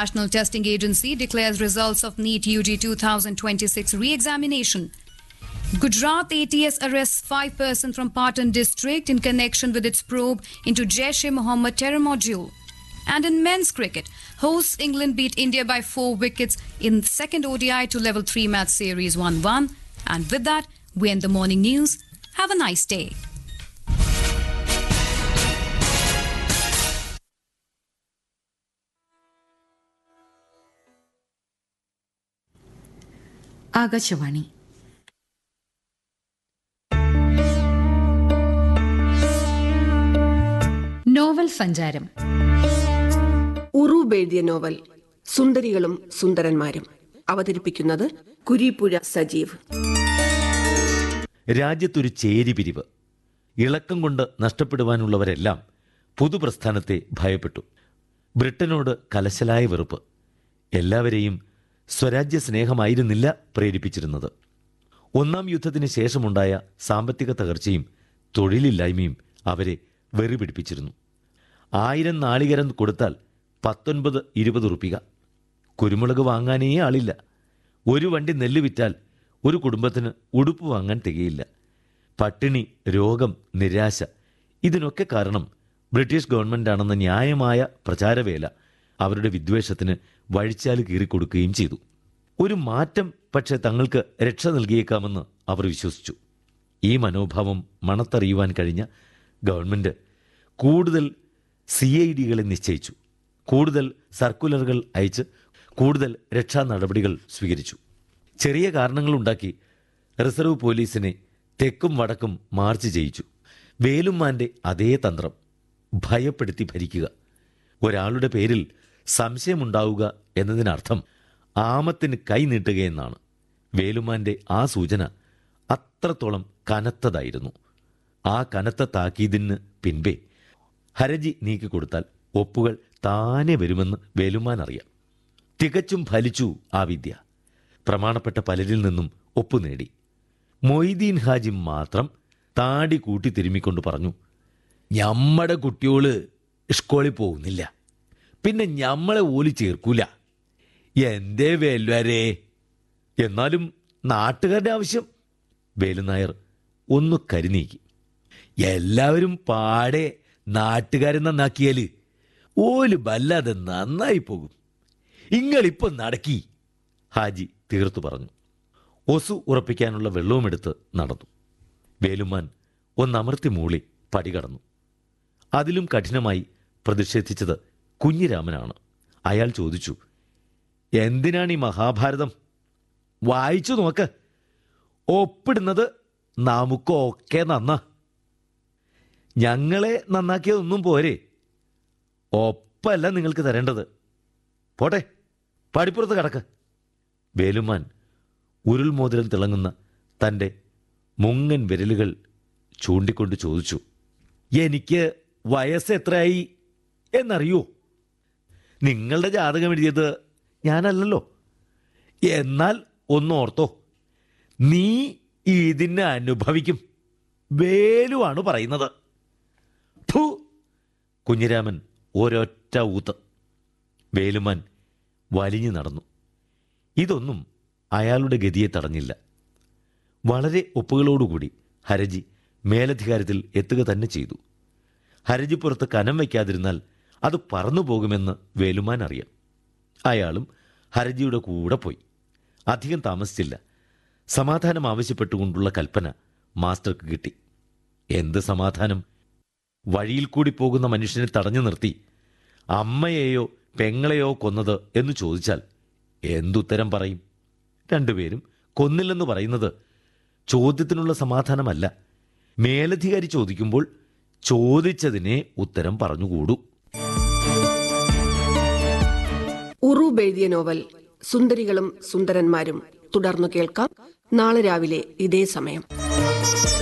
National Testing Agency declares results of NEET UG 2026 re-examination. Gujarat ATS arrests five persons from Patan district in connection with its probe into Jaish-e-Mohammed terror module. And in men's cricket, hosts England beat India by four wickets in second ODI to level three match series 1-1. And with that, we end the morning news. Have a nice day. Akashvani novel സഞ്ചാരം ഉറൂബ് എഴുതിയ novel സുന്ദരികളും സുന്ദരന്മാരും അവതരിപ്പിക്കുന്നത് കുരീപ്പുഴ സജീവ് രാജ്യത്തൊരു ചേരിപിരിവ് ഇളക്കം കൊണ്ട് നഷ്ടപ്പെടുവാനുള്ളവരെല്ലാം പുതുപ്രസ്ഥാനത്തെ ഭയപ്പെട്ടു ബ്രിട്ടനോട് കലശലായ വെറുപ്പ് എല്ലാവരെയും സ്വരാജ്യ സ്നേഹമായിരുന്നില്ല പ്രേരിപ്പിച്ചിരുന്നത് ഒന്നാം യുദ്ധത്തിന് ശേഷമുണ്ടായ സാമ്പത്തിക തകർച്ചയും തൊഴിലില്ലായ്മയും അവരെ വെറി പിടിപ്പിച്ചിരുന്നു ആയിരം നാളികരം കൊടുത്താൽ പത്തൊൻപത് ഇരുപത് റുപ്പിക കുരുമുളക് വാങ്ങാനേ ആളില്ല ഒരു വണ്ടി നെല്ല് വിറ്റാൽ ഒരു കുടുംബത്തിന് ഉടുപ്പ് വാങ്ങാൻ തികയില്ല പട്ടിണി രോഗം നിരാശ ഇതിനൊക്കെ കാരണം ബ്രിട്ടീഷ് ഗവൺമെന്റാണെന്ന ന്യായമായ പ്രചാരവേല അവരുടെ വിദ്വേഷത്തിന് വഴിച്ചാല് കീറിക്കൊടുക്കുകയും ചെയ്തു ഒരു മാറ്റം പക്ഷേ തങ്ങൾക്ക് രക്ഷ നൽകിയേക്കാമെന്ന് അവർ വിശ്വസിച്ചു ഈ മനോഭാവം മണത്തറിയുവാൻ കഴിഞ്ഞ ഗവൺമെന്റ് കൂടുതൽ സി ഐ ഡികളെ നിശ്ചയിച്ചു കൂടുതൽ സർക്കുലറുകൾ അയച്ച് കൂടുതൽ രക്ഷാ നടപടികൾ സ്വീകരിച്ചു ചെറിയ കാരണങ്ങളുണ്ടാക്കി റിസർവ് പോലീസിനെ തെക്കും വടക്കും മാർച്ച് ചെയ്യിച്ചു വേലുമ്മാന്റെ അതേ തന്ത്രം ഭയപ്പെടുത്തി ഭരിക്കുക ഒരാളുടെ പേരിൽ സംശയമുണ്ടാവുക എന്നതിനർത്ഥം ആമത്തിന് കൈ നീട്ടുകയെന്നാണ് വേലുമാന്റെ ആ സൂചന അത്രത്തോളം കനത്തതായിരുന്നു ആ കനത്ത താക്കീതിന് പിൻപേ ഹരജി നീക്കിക്കൊടുത്താൽ ഒപ്പുകൾ താനെ വരുമെന്ന് വേലുമാൻ അറിയാം തികച്ചും ഫലിച്ചു ആ വിദ്യ പ്രമാണപ്പെട്ട പലരിൽ നിന്നും ഒപ്പു നേടി മൊയ്തീൻ ഹാജി മാത്രം താടി കൂട്ടി തിരുമ്മിക്കൊണ്ട് പറഞ്ഞു ഞമ്മടെ കുട്ടിയോള് സ്കൂളിൽ പോകുന്നില്ല പിന്നെ ഞമ്മളെ ഓലി ചേർക്കൂല എന്തേ വേലുവരേ എന്നാലും നാട്ടുകാരുടെ ആവശ്യം വേലുനായർ ഒന്ന് കരുനീക്കി എല്ലാവരും പാടെ നാട്ടുകാരെ നന്നാക്കിയാല് ഓല് വല്ലാതെ നന്നായി പോകും ഇങ്ങളിപ്പം നടക്കി ഹാജി തീർത്തു പറഞ്ഞു ഒസു ഉറപ്പിക്കാനുള്ള വെള്ളവുമെടുത്ത് നടന്നു വേലുമാൻ ഒന്നമർത്തി മൂളി പടി കടന്നു അതിലും കഠിനമായി പ്രതിഷേധിച്ചത് കുഞ്ഞിരാമനാണ് അയാൾ ചോദിച്ചു എന്തിനാണ് ഈ മഹാഭാരതം വായിച്ചു നോക്ക് ഒപ്പിടുന്നത് നമുക്കൊക്കെ നന്ന ഞങ്ങളെ നന്നാക്കിയതൊന്നും പോരെ ഒപ്പല്ല നിങ്ങൾക്ക് തരേണ്ടത് പോട്ടെ പടിപ്പുറത്ത് കിടക്ക് വേലുമാൻ ഉരുൾമോതിരം തിളങ്ങുന്ന തൻ്റെ മുങ്ങൻ വിരലുകൾ ചൂണ്ടിക്കൊണ്ട് ചോദിച്ചു എനിക്ക് വയസ്സ് എത്രയായി എന്നറിയോ നിങ്ങളുടെ ജാതകം എഴുതിയത് ഞാനല്ലല്ലോ എന്നാൽ ഒന്നോർത്തോ നീ ഇതിനെ അനുഭവിക്കും വേലുവാണ് പറയുന്നത് ഫു കുഞ്ഞിരാമൻ ഒരൊറ്റ ഊത്ത് വേലുമാൻ വലിഞ്ഞു നടന്നു ഇതൊന്നും അയാളുടെ ഗതിയെ തടഞ്ഞില്ല വളരെ ഒപ്പുകളോടുകൂടി ഹരജി മേലധികാരത്തിൽ എത്തുക തന്നെ ചെയ്തു ഹരജിപ്പുറത്ത് കനം വയ്ക്കാതിരുന്നാൽ അത് പറന്നു പോകുമെന്ന് വേലുമാൻ അറിയാം അയാളും ഹരജിയുടെ കൂടെ പോയി അധികം താമസിച്ചില്ല സമാധാനം ആവശ്യപ്പെട്ടുകൊണ്ടുള്ള കൽപ്പന മാസ്റ്റർക്ക് കിട്ടി എന്ത് സമാധാനം വഴിയിൽ കൂടി പോകുന്ന മനുഷ്യനെ തടഞ്ഞു നിർത്തി അമ്മയെയോ പെങ്ങളെയോ കൊന്നത് എന്ന് ചോദിച്ചാൽ എന്തുത്തരം പറയും രണ്ടുപേരും കൊന്നില്ലെന്ന് പറയുന്നത് ചോദ്യത്തിനുള്ള സമാധാനമല്ല മേലധികാരി ചോദിക്കുമ്പോൾ ചോദിച്ചതിനെ ഉത്തരം പറഞ്ഞുകൂടൂ ഉറൂബ് എഴുതിയ നോവൽ സുന്ദരികളും സുന്ദരന്മാരും തുടർന്നു കേൾക്കാം നാളെ രാവിലെ ഇതേ സമയം